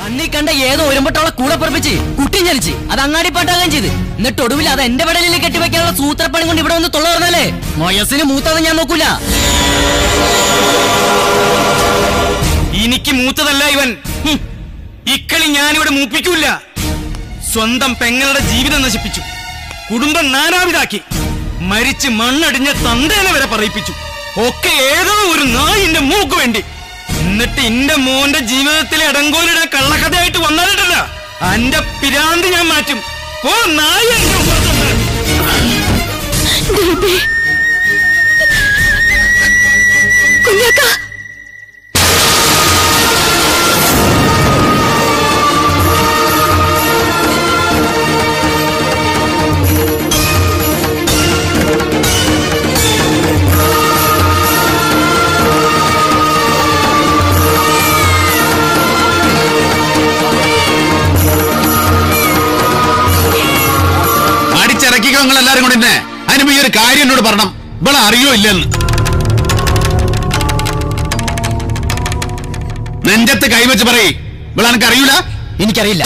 കണ്ണി കണ്ട ഏതോ ഒരുമ്പട്ടോളെ കൂടെ പറപ്പിച്ച് കുട്ടി ജനിച്ച് അത് അങ്ങാടി പാട്ടാകുകയും ചെയ്ത് എന്നിട്ട് ഒടുവിൽ അത് എന്റെ വിടലിൽ കെട്ടിവെക്കാനുള്ള സൂത്രപ്പണി കൊണ്ട് ഇവിടെ വന്ന് തൊള്ള പറഞ്ഞാലേ മൊയസിന് മൂത്തത് ഞാൻ നോക്കൂല എനിക്ക് മൂത്തതല്ല ഇവൻ ഹും. ഇക്കളി ഞാനിവിടെ മൂപ്പിക്കൂല സ്വന്തം പെങ്ങളുടെ ജീവിതം നശിപ്പിച്ചു കുടുംബം നാനാവിതാക്കി മരിച്ച് മണ്ണടിഞ്ഞ തന്തേനെ വരെ പറയിപ്പിച്ചു ഒക്കെ ഏതോ ഒരു നായിന്റെ മൂക്ക് വേണ്ടി എന്നിട്ട് എന്റെ മോന്റെ ജീവിതത്തിലെ ഇടങ്കോലിടാൻ കള്ളക്കഥയായിട്ട് വന്നാലിട്ടല്ല അന്റെ പിരാന്ത് ഞാൻ മാറ്റും പോ നായ എന്റെ മുഖത്തുണ്ട്. കുഞ്ഞാക്ക അടിച്ചിറക്കിക്കോ നിങ്ങൾ എല്ലാരും കൂടെ എന്നെ അതിന് ഈ ഒരു കാര്യം എന്നോട് പറയണം ഇവിടെ അറിയോ ഇല്ലെന്ന് നെഞ്ചത്ത് കൈവച്ച് പറയേ ഇവിടെ എനിക്ക് അറിയൂല എനിക്കറിയില്ല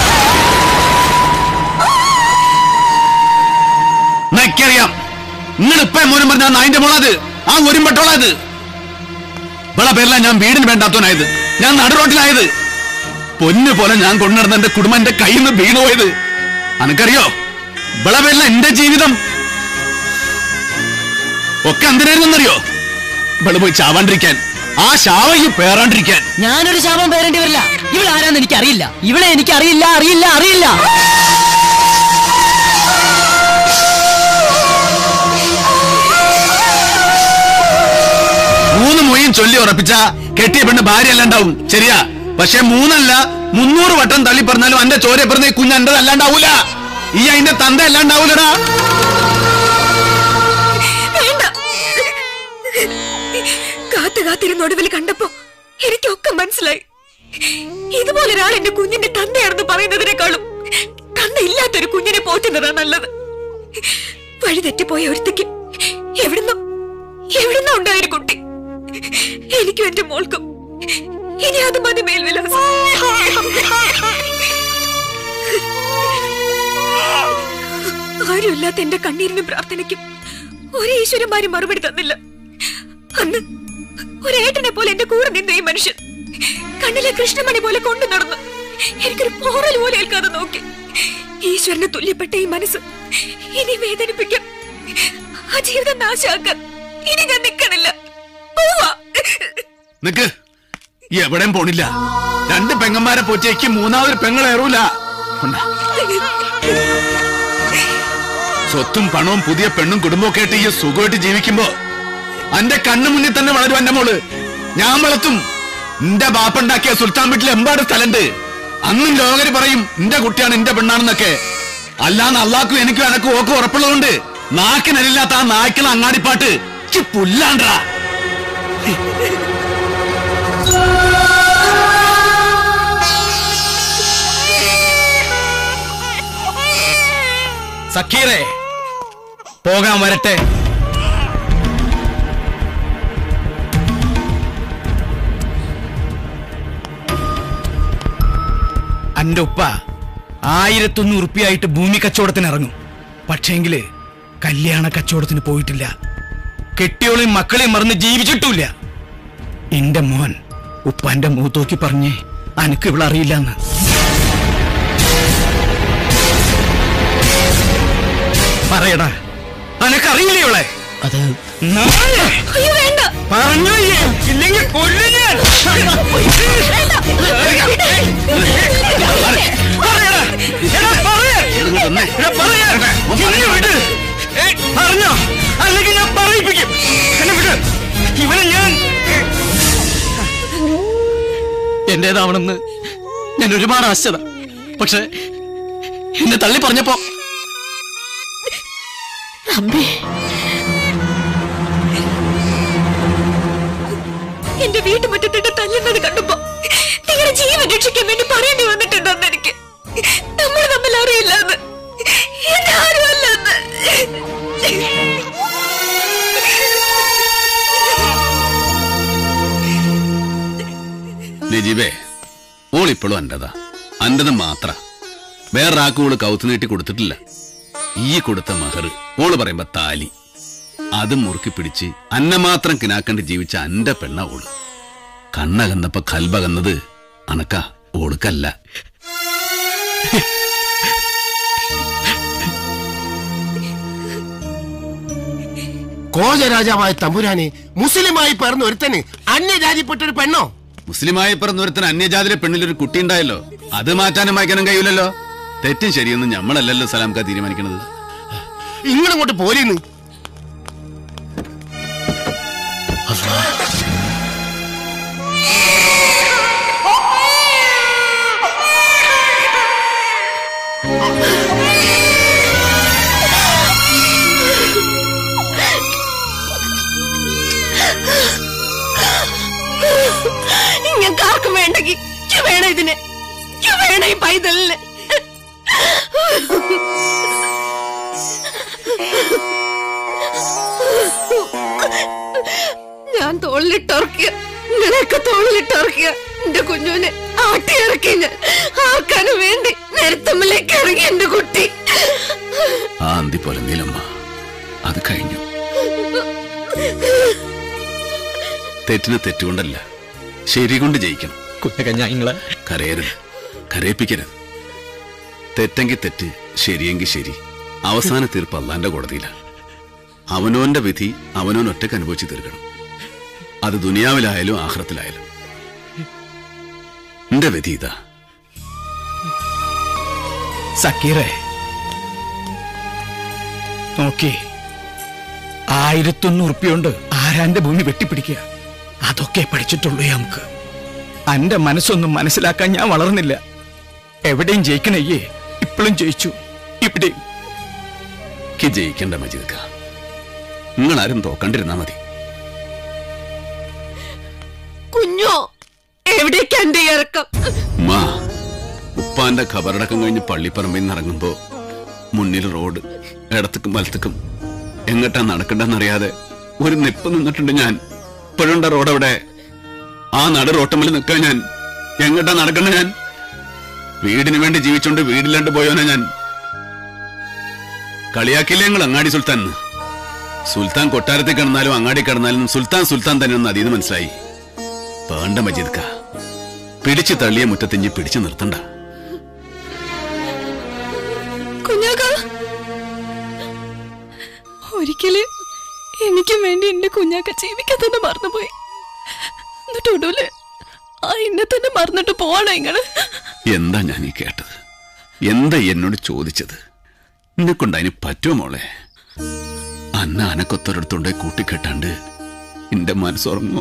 എനിക്കറിയാം നിങ്ങൾ ഇപ്പൊ മോനും പറഞ്ഞ നായിന്റെ മോളത് ആ ഒരുമ്പട്ടോളത് ഇവിടെ പേരില ഞാൻ വീടിന് വേണ്ടാത്തവനായത് ഞാൻ നടുറോട്ടിലായത് പൊന്നു പോലെ ഞാൻ കൊണ്ടുനടന്ന എന്റെ കുടുംബം എന്റെ കയ്യിൽ നിന്ന് വീണുപോയത് അനക്കറിയോ ഇവിടെ പേരില എന്റെ ജീവിതം ഒക്കെ എന്തിനായിരുന്നറിയോ ഇവിടെ പോയി ചാവാണ്ടിരിക്കാൻ ആ ശാവയ്ക്ക് പേറാണ്ടിരിക്കാൻ ഞാനൊരു ശാപം പേരേണ്ടി വരില്ല ഇവൾ ആരാന്ന് എനിക്ക് അറിയില്ല ഇവളെ എനിക്ക് അറിയില്ല അറിയില്ല അറിയില്ല മൂന്ന് മൊയ്യും ചൊല്ലി ഉറപ്പിച്ച കെട്ടിയ പെണ്ണ് ഭാര്യ അല്ല ഉണ്ടാവും ശരിയാ പക്ഷെ മൂന്നല്ല മുന്നൂറ് വട്ടം തള്ളി പറഞ്ഞാലും എന്റെ ചോര പറഞ്ഞ കുഞ്ഞ് എന്റെ അല്ലാണ്ടാവൂല ഈ അതിന്റെ തന്ത അല്ലാണ്ടാവൂലടാ വേണ്ട കാത്തു കാത്തിരുന്ന ഒടുവിൽ കണ്ടപ്പോ എനിക്കൊക്കെ മനസ്സിലായി ഇതുപോലെ ഒരാൾ എന്റെ കുഞ്ഞിന്റെ തന്തയാണെന്ന് പറയുന്നതിനേക്കാളും തന്ത ഇല്ലാത്തൊരു കുഞ്ഞിനെ പോറ്റുന്നതാ നല്ലത് വഴി തെറ്റിപ്പോയ ഒരുത്തിക്ക് എവിടുന്നോ എവിടുന്നോ ഉണ്ടായൊരു കുട്ടി എനിക്കും എന്റെ മോൾക്കും ഇനി അത് മതി മേൽവിലാസം ആരുമില്ലാത്ത എന്റെ കണ്ണീരിനും പ്രാർത്ഥനയ്ക്കും ഒരു ഈശ്വരന്മാരും മറുപടി തന്നില്ല അന്ന് ഒരേട്ടനെ പോലെ എന്റെ കൂടെ നിന്ന ഈ മനുഷ്യൻ കണ്ണിലെ കൃഷ്ണമണി പോലെ കൊണ്ടു നടന്നു എനിക്കൊരു പോറൽ പോലെ ഏൽക്കാതെ നോക്കി ഈശ്വരന് തുല്യപ്പെട്ട ഈ മനസ്സ് ഇനി വേദനിപ്പിക്കാൻ ആ ജീവിതം നാശാക്കാൻ ഇനി ഞാൻ നിൽക്കണില്ല പോവാ നിക്ക് എവിടെയും പോണില്ല രണ്ട് പെങ്ങന്മാരെ പോറ്റേക്ക് മൂന്നാമതൊരു പെങ്ങളേറൂല കൊണ്ടാ. സ്വത്തും പണവും പുതിയ പെണ്ണും കുടുംബവും ഒക്കെ ആയിട്ട് ഈ സുഖമായിട്ട് ജീവിക്കുമ്പോ എന്റെ കണ്ണു മുന്നിൽ തന്നെ വളരും എന്റെ മോള് ഞാൻ വളർത്തും എന്റെ ബാപ്പുണ്ടാക്കിയ സുൽത്താൻ വീട്ടിൽ എമ്പാട് സ്ഥലണ്ട് അന്നും ലോകര് പറയും എന്റെ കുട്ടിയാണ് എന്റെ പെണ്ണാണെന്നൊക്കെ അല്ലാന്ന് അള്ളാക്കും എനിക്കും എനക്കും ഓക്കും ഉറപ്പുള്ളതുകൊണ്ട് നാക്കിനല്ലാത്ത ആ നായ്ക്കള അങ്ങാടിപ്പാട്ട് ഇക്ക് പുല്ലാണ്ടാ സക്കീറേ പോകാൻ വരട്ടെ അന്റെ ഉപ്പ ആയിരത്തൊന്ന് ഉറുപ്പിയായിട്ട് ഭൂമി കച്ചവടത്തിന് ഇറങ്ങും പക്ഷേങ്കില് കല്യാണ കച്ചവടത്തിന് പോയിട്ടില്ല കെട്ടിയോളെയും മക്കളെയും മറന്ന് ജീവിച്ചിട്ടില്ല എന്റെ മോൻ ഉപ്പാന്റെ മൂത്തോക്കി പറഞ്ഞേ അനക്ക് ഇവളറിയില്ലെന്ന് പറയടാ അനക്കറിയില്ലേ ഇവളെ അത് നാളെ അയ്യോ വേണ്ട പറഞ്ഞു ഇല്ലെങ്കിൽ കൊല്ലും ഞാൻ പറയടാ. എടാ, പറയ്. എടാ, പറയ്. എന്നെ വിട്. ഏയ്, പറഞ്ഞോ അല്ലെങ്കിൽ ഞാൻ പറയിപ്പിക്കും എന്നെ വിട് ഇവനെ ഞാൻ എന്റേതാവണമെന്ന് ഞാൻ ഒരുപാട് ആശത പക്ഷെ എന്നെ തള്ളി പറഞ്ഞപ്പോ എന്റെ വീട്ടുമുറ്റത്തിട്ട് തല്ലുന്നത് കണ്ടപ്പോ നിങ്ങളുടെ ജീവൻ രക്ഷിക്കാൻ വേണ്ടി പറയേണ്ടി വന്നിട്ടുണ്ടെന്ന് എനിക്ക് നമ്മൾ തമ്മിൽ അറിയില്ലെന്ന് എന്നെ ആരുമല്ലെന്ന് നജീബേ ഓൾ ഇപ്പോഴും എന്റതാ എന്റത് മാത്ര വേറൊരാൾക്ക് ഓള് കൗത്ത് നീട്ടി കൊടുത്തിട്ടില്ല ഈ കൊടുത്ത മഹർ ഓള് പറയുമ്പോ താലി അത് മുറുക്കി പിടിച്ച് അന്നെ മാത്രം കിനാക്കണ്ട് ജീവിച്ച അന്റെ പെണ്ണ ഓള് കണ്ണകന്നപ്പോ കൽബകന്നത് അണക്ക ഓൾക്കല്ല കോജരാജാവായ തമ്പുരാനെ മുസ്ലിമായി പറഞ്ഞ ഒരുത്തന് അന്യജാതിപ്പെട്ടൊരു പെണ്ണോ മുസ്ലിമായി പിറന്നൊരുത്തൻ അന്യജാതിയിലെ പെണ്ണിലൊരു കുട്ടി ഉണ്ടായല്ലോ അത് മാറ്റാനും വായിക്കാനും കഴിയില്ലല്ലോ തെറ്റും ശരിയൊന്നും ഞമ്മളല്ലല്ലോ സലാംക്ക തീരുമാനിക്കണത് ഇങ്ങോട്ട് പോരീന്ന് ഇങ്ങക്ക് ആർക്കും വേണ്ടെങ്കിൽ ഇക്ക് വേണം ഇതിനെ ഇക്ക് വേണം ഈ പൈതലിനെ ഞാൻ തോളിലിട്ടുറക്കിയ ഇങ്ങനെയൊക്കെ തോളിലിട്ടുറക്കിയ എന്റെ കുഞ്ഞുവിനെ ആട്ടിയിറക്കി ഞാൻ ആർക്കാനും വേണ്ടി നേരത്തമ്മിലേക്ക് ഇറങ്ങി എന്റെ കുട്ടി ആ അന്തി പോലെ നീലമ്മ അത് കഴിഞ്ഞു തെറ്റിന് തെറ്റുകൊണ്ടല്ല ശരി കൊണ്ട് ജയിക്കണം കുഞ്ഞകഞ്ഞാങ്ങളെ കരയരുത് കരയിപ്പിക്കരുത് തെറ്റെങ്കിൽ തെറ്റ് ശരിയെങ്കിൽ ശരി അവസാന തീർപ്പ് അള്ളാന്റെ കോടതിയിലാണ് അവനോന്റെ വിധി അവനോൻ ഒറ്റക്ക് അനുഭവിച്ച് തീർക്കണം അത് ദുനിയാവിലായാലും ആഹ്റത്തിലായാലും എന്റെ വിധി ഇതാ സക്കീറെ നോക്കി ആയിരത്തൊന്ന് ഉറുപ്പിയുണ്ട് ആരാന്റെ ഭൂമി വെട്ടിപ്പിടിക്കുക അതൊക്കെ പഠിച്ചിട്ടുള്ളൂ നമുക്ക് അന്റെ മനസ്സൊന്നും മനസ്സിലാക്കാൻ ഞാൻ വളർന്നില്ല എവിടെയും ജയിക്കണയ്യേ ഇപ്പോഴും ജയിച്ചു ഇവിടെയും എനിക്ക് ജയിക്കണ്ട മജീദ്ക്ക നിങ്ങളാരും തോക്കണ്ടിരുന്നാ മതി കുഞ്ഞോ എവിടേക്കാ എന്റെ ഈ ഇറക്കം ഉമ്മാ ഉപ്പാന്റെ ഖബറടക്കം കഴിഞ്ഞ് പള്ളിപ്പറമ്പിൽ നിന്ന് ഇറങ്ങുമ്പോ മുന്നിൽ റോഡ് ഇടത്തേക്കും വലത്തേക്കും എങ്ങട്ടാ നടക്കണ്ടെന്നറിയാതെ ഒരു നിപ്പ് നിന്നിട്ടുണ്ട് ഞാൻ ഇപ്പോഴുണ്ട റോഡ് അവിടെ ആ നട റോട്ടമ്മൽ നിൽക്കാൻ ഞാൻ എങ്ങട്ടാ നടക്കണ്ട ഞാൻ വീടിന് വേണ്ടി ജീവിച്ചോണ്ട് വീടില്ലാണ്ട് പോയോനാ ഞാൻ കളിയാക്കില്ലേ ഞങ്ങൾ അങ്ങാടി സുൽത്താൻ എന്ന്. സുൽത്താൻ കൊട്ടാരത്തിൽ കിടന്നാലും അങ്ങാടി കിടന്നാലും സുൽത്താൻ സുൽത്താൻ തന്നെയൊന്ന് അതീന്ന് മനസ്സിലായി വേണ്ട മജീദ്ക്ക പിടിച്ചു തള്ളിയ മുറ്റത്തിഞ്ഞ് പിടിച്ചു നിർത്തണ്ട കുഞ്ഞാക്ക ഒരിക്കല് എനിക്കും വേണ്ടി എന്റെ കുഞ്ഞാക്ക ജീവിക്കാൻ തന്നെ മറന്നുപോയി എന്നിട്ട് ഒടുവില് ആ എന്നെ തന്നെ മറന്നിട്ട് പോവാണോ ഇങ്ങള് എന്താ ഞാൻ ഈ കേട്ടത് എന്താ എന്നോട് ചോദിച്ചത് നിന്നെക്കൊണ്ട് അതിന് പറ്റുമോ മോളെ അന്ന അനക്കൊത്തൊരിടത്തുണ്ടെ കൂട്ടിക്കെട്ടാണ്ട് എന്റെ മനസ്സുറങ്ങോ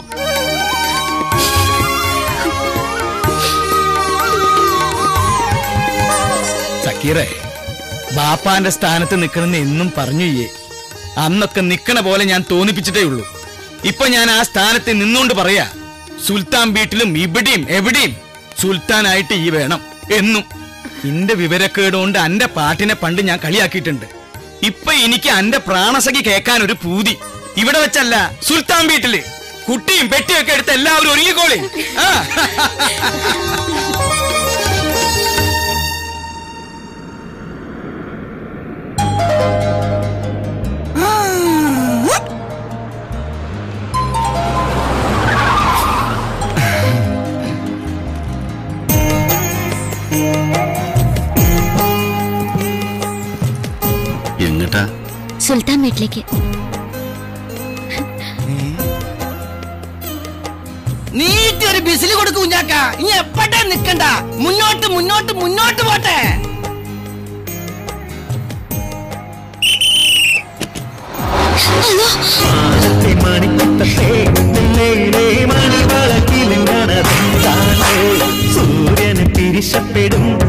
സക്കീറെ ബാപ്പാന്റെ സ്ഥാനത്ത് നിൽക്കണമെന്ന് എന്നും പറഞ്ഞു ഇയ്യേ അന്നൊക്കെ നിക്കണ പോലെ ഞാൻ തോന്നിപ്പിച്ചിട്ടേ ഉള്ളൂ ഇപ്പൊ ഞാൻ ആ സ്ഥാനത്ത് നിന്നുകൊണ്ട് പറയാ സുൽത്താൻ വീട്ടിലും ഇവിടെയും എവിടെയും സുൽത്താനായിട്ട് ഈ വേണം എന്നും ഇന്റെ വിവരക്കേട് കൊണ്ട് അന്റെ പാട്ടിനെ പണ്ട് ഞാൻ കളിയാക്കിയിട്ടുണ്ട് ഇപ്പൊ എനിക്ക് അന്റെ പ്രാണസഖി കേൾക്കാൻ ഒരു പൂതി ഇവിടെ വെച്ചല്ല സുൽത്താൻ വീട്ടില് കുട്ടിയും പെട്ടിയും ഒക്കെ എടുത്ത് എല്ലാവരും ഒരുങ്ങിക്കോളി ആ എങ്ങട്ടാ സുൽത്താൻ വീട്ടിലേക്ക് നീട്ടി ഒരു ബിസിൽ കൊടുക്കും കുഞ്ഞാക്ക ഇനി എപ്പോഴാ നിക്കണ്ട മുന്നോട്ട് മുന്നോട്ട് മുന്നോട്ട് പോട്ടെ മണിക്കുത്തത്തെ നെല്ലയിലെ മണിവളക്കിലിങ്ങണതെന്താണ് സൂര്യന് പിരിശപ്പെടും